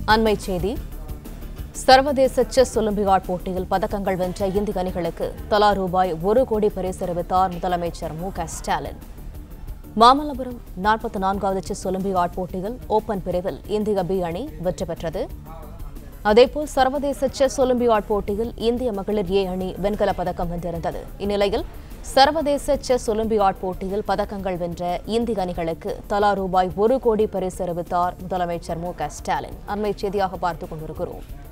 அண்மை செய்தி சர்வதேச செஸ் ஒலிம்பியாட் போட்டியில் பதக்கங்கள் வென்ற இந்திய அணிகளுக்கு தலா ரூபாய் ஒரு கோடி பரிசு அறிவித்தார் முதலமைச்சர் மு க ஸ்டாலின் மாமல்லபுரம் நாற்பத்தி நான்காவது செஸ் ஒலிம்பியாட் போட்டியில் ஓபன் பிரிவில் இந்திய பி அணி வெற்றி பெற்றது அதேபோல் சர்வதேச செஸ் ஒலிம்பியாட் போட்டியில் இந்திய மகளிர் ஏ அணி வெண்கலப் பதக்கம் வென்றிருந்தது இந்நிலையில் சர்வதேச செஸ் ஒலிம்பியாட் போட்டியில் பதக்கங்கள் வென்ற இந்திய அணிகளுக்கு தலா ரூபாய் ஒரு கோடி பரிசு அறிவித்தார் முதலமைச்சர் மு க ஸ்டாலின் அண்மை செய்தியாக பார்த்துக் கொண்டிருக்கிறோம்